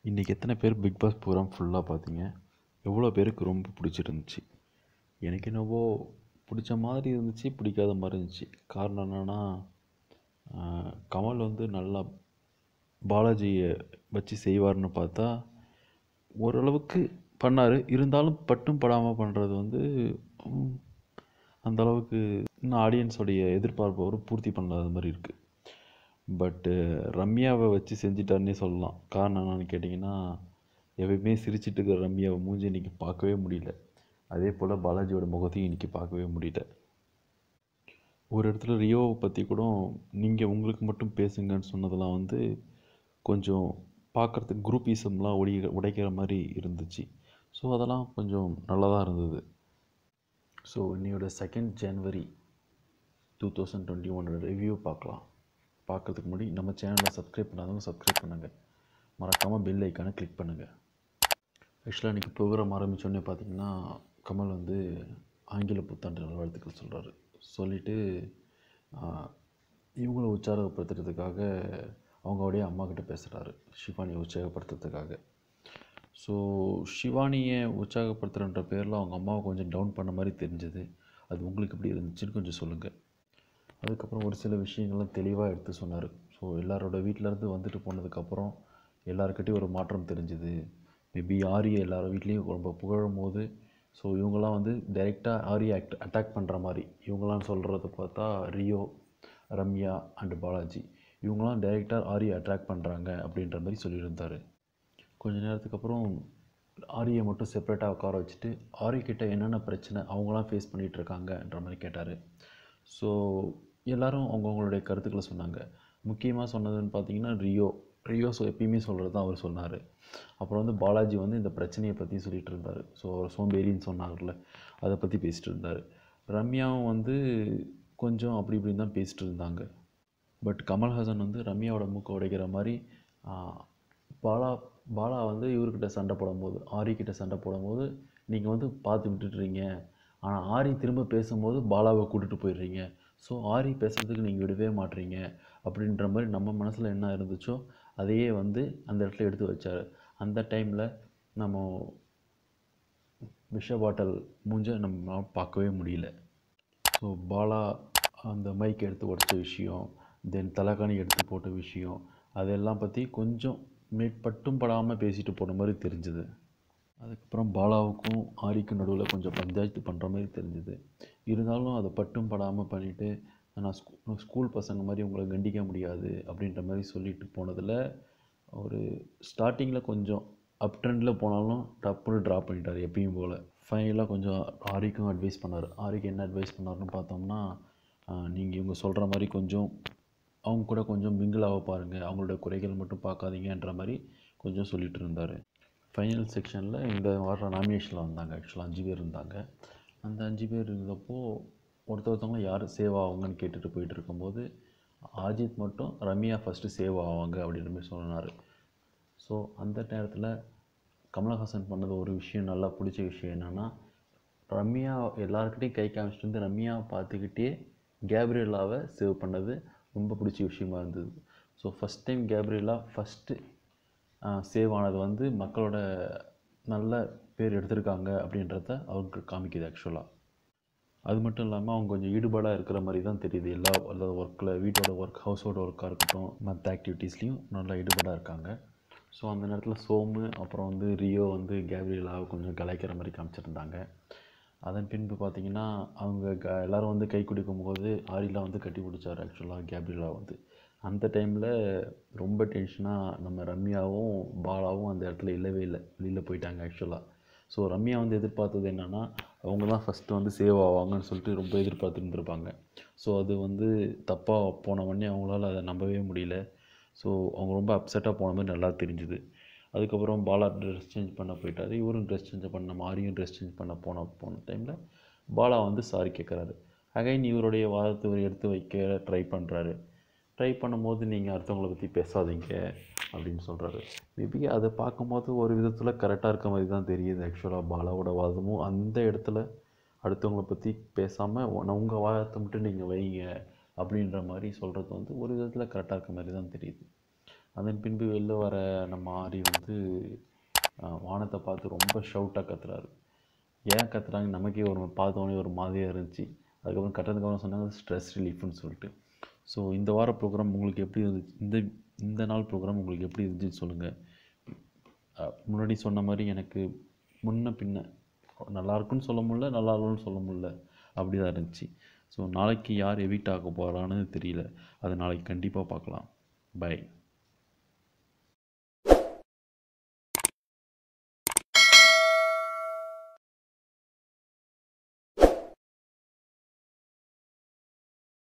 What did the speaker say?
இன்றைக்கி எத்தனை பேர் பிக் பாஸ் ப்ரோக்ராம் ஃபுல்லாக பார்த்தீங்க எவ்வளோ பேருக்கு ரொம்ப பிடிச்சிருந்துச்சி எனக்கு என்னவோ பிடிச்ச மாதிரி இருந்துச்சு பிடிக்காத மாதிரி இருந்துச்சு காரணம் என்னென்னா கமல் வந்து நல்லா பாலாஜியை வச்சு செய்வார்னு பார்த்தா ஓரளவுக்கு பண்ணார் இருந்தாலும் பட்டும் படாமல் பண்ணுறது வந்து ம், அந்த அளவுக்கு இன்னும் ஆடியன்ஸோடைய எதிர்பார்ப்பை ஒரு பூர்த்தி பண்ணாத மாதிரி இருக்குது பட்டு ரம்யாவை வச்சு செஞ்சிட்டாருன்னே சொல்லலாம் காரணம் என்னன்னு கேட்டிங்கன்னா எப்பயுமே சிரிச்சிட்டு இருக்கிற ரம்யாவை மூஞ்சி இன்றைக்கி பார்க்கவே முடியல அதே போல் பாலாஜியோட முகத்தையும் இன்றைக்கி பார்க்கவே முடியல ஒரு இடத்துல ரியோவை பற்றி கூட நீங்கள் உங்களுக்கு மட்டும் பேசுங்கன்னு சொன்னதெல்லாம் வந்து கொஞ்சம் பார்க்குறதுக்கு குரூப்பிசம்லாம் உடை உடைக்கிற மாதிரி இருந்துச்சு ஸோ அதெல்லாம் கொஞ்சம் நல்லா தான் இருந்தது ஸோ இன்னையோட second January two thousand twenty ஒனோட ரிவ்யூ பார்க்கலாம் பார்க்கறதுக்கு முன்னாடி நம்ம சேனலை சப்ஸ்கிரைப் பண்ணாதவங்க சப்ஸ்கிரைப் பண்ணுங்கள் மறக்காமல் பெல் ஐக்கானை கிளிக் பண்ணுங்கள் ஆக்சுவலாக இன்றைக்கி ப்ரோக்ராம் ஆரம்பித்தோடனே பார்த்தீங்கன்னா கமல் வந்து ஆங்கில புத்தாண்டு நல்வாழ்த்துக்கள் சொல்கிறாரு சொல்லிவிட்டு இவங்கள உற்சாகப்படுத்துறதுக்காக அவங்களுடைய அம்மா கிட்ட பேசுகிறாரு ஷிவானியை உற்சாகப்படுத்துறதுக்காக ஸோ ஷிவானியை உற்சாகப்படுத்துகிறன்ற பேரில் அவங்க அம்மாவை கொஞ்சம் டவுன் பண்ண மாதிரி தெரிஞ்சது அது உங்களுக்கு எப்படி இருந்துச்சுன்னு கொஞ்சம் சொல்லுங்கள் அதுக்கப்புறம் ஒரு சில விஷயங்கள்லாம் தெளிவாக எடுத்து சொன்னார் ஸோ எல்லாரோட வீட்டிலேருந்து வந்துட்டு போனதுக்கப்புறம் எல்லாருக்கிட்டையும் ஒரு மாற்றம் தெரிஞ்சுது மேபி ஆரியை எல்லார் வீட்லேயும் ரொம்ப புகழும் போது ஸோ இவங்கெல்லாம் வந்து டைரெக்டாக ஆரியை அட் அட்டாக் பண்ணுற மாதிரி இவங்களாம் சொல்கிறத பார்த்தா ரியோ ரம்யா அண்டு பாலாஜி இவங்களாம் டைரெக்டாக ஆரியை அட்ராக்ட் பண்ணுறாங்க அப்படின்ற மாதிரி சொல்லியிருந்தார் கொஞ்ச நேரத்துக்கு அப்புறம் ஆரியை மட்டும் செப்பரேட்டாக உட்கார வச்சுட்டு ஆரி கிட்ட என்னென்ன பிரச்சனை அவங்களாம் ஃபேஸ் பண்ணிகிட்டு இருக்காங்கன்ற மாதிரி கேட்டார் ஸோ எல்லாரும் அவங்கவுங்களுடைய கருத்துக்களை சொன்னாங்க முக்கியமாக சொன்னதுன்னு பார்த்தீங்கன்னா ரியோ ரியோ ஸோ எப்பயுமே சொல்கிறது தான் அவர் சொன்னார் அப்புறம் வந்து பாலாஜி வந்து இந்த பிரச்சனையை பற்றி சொல்லிகிட்டு இருந்தார் ஸோ சோம்பேறின்னு சொன்னார்ல அதை பற்றி பேசிகிட்டு இருந்தார் ரம்யாவும் வந்து கொஞ்சம் அப்படி இப்படின்னு தான் பேசிகிட்டு இருந்தாங்க பட் கமல்ஹாசன் வந்து ரம்யாவோட மூக்கை உடைக்கிற மாதிரி ஆ, பாலா பாலா வந்து இவர்கிட்ட சண்டை போடும்போது ஆரி கிட்ட சண்டை போடும்போது நீங்கள் வந்து பார்த்து விட்டுடுறீங்க ஆனால் ஆரி திரும்ப பேசும்போது பாலாவை கூட்டிகிட்டு போயிடுறீங்க ஸோ ஆரி பேசுறதுக்கு நீங்கள் விடவே மாட்றீங்க அப்படின்ற மாதிரி நம்ம மனசில் என்ன இருந்துச்சோ அதையே வந்து அந்த இடத்துல எடுத்து வச்சார் அந்த டைமில் நம்ம விஷ பாட்டல் மூஞ்ச நம்ம பார்க்கவே முடியல ஸோ பாலா அந்த மைக் எடுத்து உடச்ச விஷயம் தென் தலைகாணி எடுத்து போட்ட விஷயம் அதெல்லாம் பற்றி கொஞ்சம் மேற்பட்டும் படாமல் பேசிட்டு போன மாதிரி தெரிஞ்சுது அதுக்கப்புறம் பாலாவுக்கும் ஆரிக்கும் நடுவில் கொஞ்சம் பஞ்சாயத்து பண்ணுற மாதிரி தெரிஞ்சுது இருந்தாலும் அதை பட்டும் படாமல் பண்ணிவிட்டு நான் ஸ்கூ ஸ்கூல் பசங்க மாதிரி உங்களை கண்டிக்க முடியாது அப்படின்ற மாதிரி சொல்லிட்டு போனதில் ஒரு ஸ்டார்டிங்கில் கொஞ்சம் அப் ட்ரெண்டில் போனாலும் டப்புன்னு ட்ராப் பண்ணிட்டார் எப்பயும் போல் ஃபைனலாக கொஞ்சம் ஆரிக்கும் அட்வைஸ் பண்ணார் ஆரிக்கு என்ன அட்வைஸ் பண்ணாருன்னு பார்த்தோம்னா நீங்கள் இவங்க சொல்கிற மாதிரி கொஞ்சம் அவங்க கூட கொஞ்சம் mingle ஆக பாருங்கள் அவங்களோட குறைகள் மட்டும் பார்க்காதீங்கன்ற மாதிரி கொஞ்சம் சொல்லிட்டு இருந்தார் ஃபைனல் செக்ஷனில் இந்த வாரம் நாமினேஷனில் வந்தாங்க ஆக்சுவலாக அஞ்சு பேர் இருந்தாங்க அந்த அஞ்சு பேர் இருந்தப்போ ஒருத்த ஒருத்தவங்களும் யார் சேவ் ஆவாங்கன்னு கேட்டுட்டு போயிட்டு இருக்கும்போது அஜித் மட்டும் ரம்யா ஃபஸ்ட்டு சேவ் ஆவாங்க அப்படின்ற மாதிரி சொன்னார் ஸோ அந்த நேரத்தில் கமலஹாசன் பண்ணது ஒரு விஷயம் நல்லா பிடிச்ச விஷயம் என்னென்னா ரம்யா எல்லாருக்கிட்டையும் கை காமிச்சிட்டு வந்து ரம்யாவை பார்த்துக்கிட்டே கேப்ரியலாவை சேவ் பண்ணது ரொம்ப பிடிச்ச விஷயமா இருந்தது so first time Gabriela first save ஆனது வந்து மக்களோட நல்ல பேர் எடுத்திருக்காங்க அப்படின்றத அவருக்கு காமிக்குது ஆக்சுவலாக அது மட்டும் இல்லாமல் அவங்க கொஞ்சம் ஈடுபாடாக இருக்கிற மாதிரி தான் தெரியுது எல்லா எல்லா ஒர்க்கில் வீட்டோட ஒர்க் ஹவுஸோட ஒர்க்காக இருக்கட்டும் மற்ற ஆக்டிவிட்டீஸ்லேயும் நல்லா ஈடுபாடாக இருக்காங்க ஸோ அந்த நேரத்தில் சோமு அப்புறம் வந்து ரியோ வந்து கேப்ரியலாவை கொஞ்சம் கலாய்க்கிற மாதிரி காமிச்சிருந்தாங்க அதன் பின்பு பார்த்தீங்கன்னா அவங்க க எல்லோரும் வந்து கை குடிக்கும் போது ஆரிலாம் வந்து கட்டி பிடிச்சார் ஆக்சுவலாக கேப்ரியலா வந்து அந்த டைமில் ரொம்ப டென்ஷனாக நம்ம ரம்யாவும் பாலாவும் அந்த இடத்துல இல்லவே இல்லை வெளியில் போயிட்டாங்க ஆக்சுவலாக ஸோ ரம்யா வந்து எதிர்பார்த்தது என்னென்னா அவங்க தான் ஃபஸ்ட்டு வந்து சேவ் ஆவாங்கன்னு சொல்லிட்டு ரொம்ப எதிர்பார்த்துட்டு இருந்திருப்பாங்க ஸோ அது வந்து தப்பாக போன உடனே அவங்களால அதை நம்பவே முடியல ஸோ அவங்க ரொம்ப அப்செட்டாக போன மாதிரி நல்லா தெரிஞ்சுது அதுக்கப்புறம் பாலா ட்ரெஸ் சேஞ்ச் பண்ண போயிட்டாரு இவரும் ட்ரெஸ் சேஞ்ச் பண்ண மாரியும் ட்ரெஸ் சேஞ்ச் பண்ண போன போன டைமில் பாலா வந்து சாரி கேட்குறாரு அகைன் இவருடைய வாதத்தை இவர் எடுத்து வைக்க ட்ரை பண்ணுறாரு ட்ரை பண்ணும்போது நீங்கள் அடுத்தவங்கள பற்றி பேசாதீங்க அப்படின்னு சொல்கிறாரு மேபி அதை பார்க்கும்போது ஒரு விதத்தில் கரெக்டாக இருக்க மாதிரி தான் தெரியுது ஆக்சுவலாக பாலாவோட வாதமும் அந்த இடத்துல அடுத்தவங்கள பற்றி பேசாமல் உங்கள் வாதத்தை மட்டும் நீங்கள் வைங்க அப்படின்ற மாதிரி சொல்கிறது வந்து ஒரு விதத்தில் கரெக்டாக இருக்க மாதிரி தான் தெரியுது அதன் பின்பு வெளில வர நம்ம ஆரி வந்து ஆஹ், வானத்தை பார்த்து ரொம்ப ஷவுட்டாக கத்துறாரு ஏன் கத்துறாங்க நமக்கே ஒரு பார்த்தோன்னே ஒரு மாதிரியாக இருந்துச்சு அதுக்கப்புறம் கட்டுறதுக்கப்புறம் சொன்னாங்க ஸ்ட்ரெஸ் ரிலீஃப்னு சொல்லிட்டு ஸோ இந்த வார ப்ரோக்ராம் உங்களுக்கு எப்படி இருந்துச்சு இந்த இந்த நாள் ப்ரோக்ராம் உங்களுக்கு எப்படி இருந்துச்சுன்னு சொல்லுங்கள் முன்னாடி சொன்ன மாதிரி எனக்கு முன்ன பின்ன நல்லா இருக்குன்னு சொல்ல முடியல நல்லா இல்லைன்னு சொல்ல முடியல அப்படி தான் இருந்துச்சு ஸோ நாளைக்கு யார் எவிட் ஆக போகிறான்னு தெரியல அதை நாளைக்கு கண்டிப்பாக பார்க்கலாம் பை